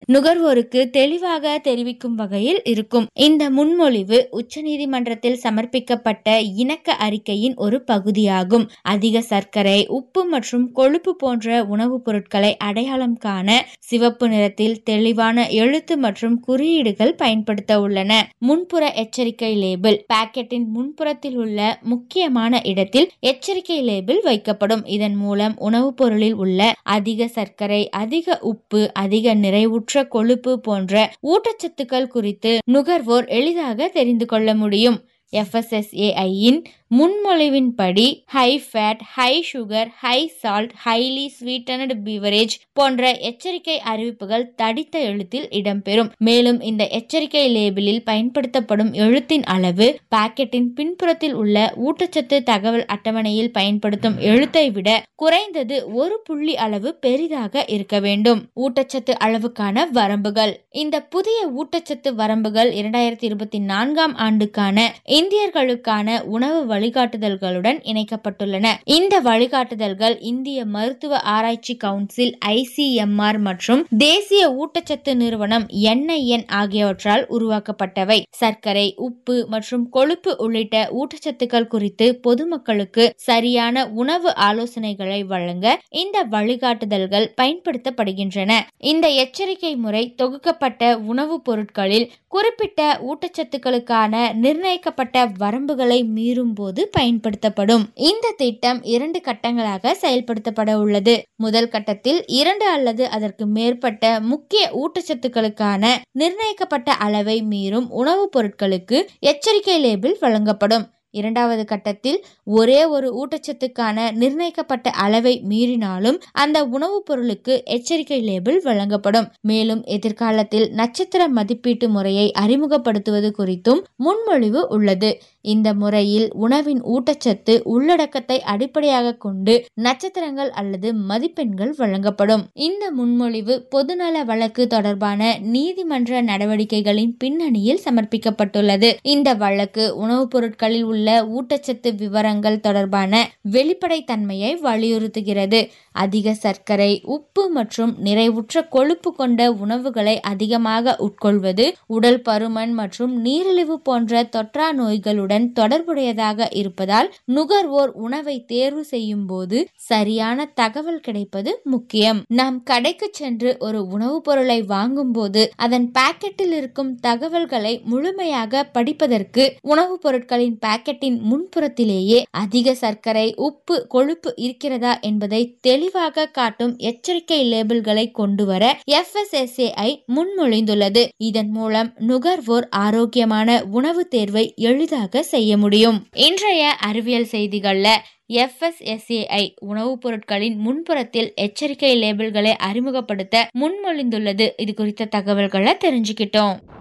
நுகர்வோருக்கு தெளிவாக தெரிவிக்கும் வகையில் இருக்கும் இந்த முன்மொழிவு உச்சநீதிமன்றத்தில் சமர்ப்பிக்கப்பட்ட இணக்க அறிக்கையின் ஒரு பகுதியாகும் அதிக சர்க்கரை உப்பு மற்றும் கொழுப்பு போன்ற உணவுப் பொருட்களை அடையாளம் காண சிவப்பு நிறத்தில் தெளிவான எழுத்து மற்றும் குறியீடுகள் பயன்படுத்த உள்ளன முன்புற எச்சரிக்கை லேபிள் பாக்கெட்டின் முன்புறத்தில் உள்ள முக்கியமான இடத்தில் எச்சரிக்கை லேபிள் வைக்கப்படும் இதன் மூலம் உணவுப் பொருளில் உள்ள அதிக சர்க்கரை அதிக உப்பு அதிக நிறைவுற்ற கொழுப்பு போன்ற ஊட்டச்சத்துக்கள் குறித்து நுகர்வோர் எளிதாக தெரிந்து கொள்ள முடியும் எஃப்எஸ்எஸ்ஏஐயின் முன்மொழிவின்படி high fat high sugar high salt highly sweetened beverage போன்ற எச்சரிக்கை அறிவிப்புகள் தடித்த எழுத்தில் இடம்பெறும் மேலும் இந்த எச்சரிக்கை லேபிளில் பயன்படுத்தப்படும் எழுத்தின் அளவு பாக்கெட்டின் பின்புறத்தில் உள்ள ஊட்டச்சத்து தகவல் அட்டவணையில் பயன்படுத்தும் எழுத்தை விட குறைந்தது ஒரு புள்ளி அளவு பெரிதாக இருக்க வேண்டும் ஊட்டச்சத்து அளவுக்கான வரம்புகள் இந்த புதிய ஊட்டச்சத்து வரம்புகள் இரண்டாயிரத்தி இருபத்தி நான்காம் ஆண்டுக்கான இந்தியர்களுக்கான உணவு வழிகாட்டுதல்களுடன் இணைக்கப்பட்டுள்ளன இந்த வழிகாட்டுதல்கள் இந்திய மருத்துவ ஆராய்ச்சி கவுன்சில் ஐசிஎம்ஆர் மற்றும் தேசிய ஊட்டச்சத்து நிறுவனம் என்ஐஎன் ஆகியவற்றால் உருவாக்கப்பட்டவை சர்க்கரை உப்பு மற்றும் கொழுப்பு உள்ளிட்ட ஊட்டச்சத்துக்கள் குறித்து பொதுமக்களுக்கு சரியான உணவு ஆலோசனைகளை வழங்க இந்த வழிகாட்டுதல்கள் பயன்படுத்தப்படுகின்றன இந்த எச்சரிக்கை முறை தொகுக்கப்பட்ட உணவுப் பொருட்களில் குறிப்பிட்ட ஊட்டச்சத்துக்களுக்கான நிர்ணயிக்கப்பட்ட வரம்புகளை மீறும் போது பயன்படுத்தப்படும் இந்த திட்டம் இரண்டு கட்டங்களாக செயல்படுத்தப்பட உள்ளது முதல் கட்டத்தில் இரண்டு அல்லது அதற்கு மேற்பட்ட முக்கிய ஊட்டச்சத்துக்களுக்கான நிர்ணயிக்கப்பட்ட அளவை மீறும் உணவுப் பொருட்களுக்கு எச்சரிக்கை லேபிள் வழங்கப்படும் இரண்டாவது கட்டத்தில் ஒரே ஒரு ஊட்டச்சத்துக்கான நிர்ணயிக்கப்பட்ட அளவை மீறினாலும் அந்த உணவுப் பொருளுக்கு எச்சரிக்கை லேபிள் வழங்கப்படும் மேலும் எதிர்காலத்தில் நட்சத்திர மதிப்பீட்டு முறையை அறிமுகப்படுத்துவது குறித்தும் முன்மொழிவு உள்ளது இந்த முறையில் உணவின் ஊட்டச்சத்து உள்ளடக்கத்தை அடிப்படையாக கொண்டு நட்சத்திரங்கள் அல்லது மதிப்பெண்கள் வழங்கப்படும் இந்த முன்மொழிவு பொதுநல வழக்கு தொடர்பான நீதிமன்ற நடவடிக்கைகளின் பின்னணியில் சமர்ப்பிக்கப்பட்டுள்ளது இந்த வழக்கு உணவுப் பொருட்களில் உள்ள ஊட்டச்சத்து விவரங்கள் தொடர்பான வெளிப்படைத்தன்மையை வலியுறுத்துகிறது அதிக சர்க்கரை உப்பு மற்றும் நிறைவுற்ற கொழுப்பு கொண்ட உணவுகளை அதிகமாக உட்கொள்வது உடல் பருமன் மற்றும் நீரிழிவு போன்ற தொற்றா நோய்களுடன் தொடர்புடையதாக இருப்பதால் நுகர்வோர் உணவை தேர்வு செய்யும் போது சரியான தகவல் கிடைப்பது முக்கியம் நாம் கடைக்கு சென்று ஒரு உணவுப் பொருளை வாங்கும் போது அதன் பாக்கெட்டில் இருக்கும் தகவல்களை முழுமையாக படிப்பதற்கு உணவுப் பொருட்களின் பாக்கெட்டின் முன்புறத்திலேயே அதிக சர்க்கரை உப்பு கொழுப்பு இருக்கிறதா என்பதை தெளிவாக காட்டும் எச்சரிக்கை லேபிள்களை கொண்டுவர எஃப்எஸ்எஸ்ஏஐ முன்மொழிந்துள்ளது இதன் மூலம் நுகர்வோர் ஆரோக்கியமான உணவு தேர்வை எளிதாக செய்ய முடியும் இன்றைய அறிவியல் செய்திகள்ல எஃப்எஸ்எஸ்ஏஐ உணவுப் பொருட்களின் முன்புறத்தில் எச்சரிக்கை லேபிள்களை அறிமுகப்படுத்த முன்மொழிந்துள்ளது இது குறித்த தகவல்களை தெரிஞ்சுக்கிட்டோம்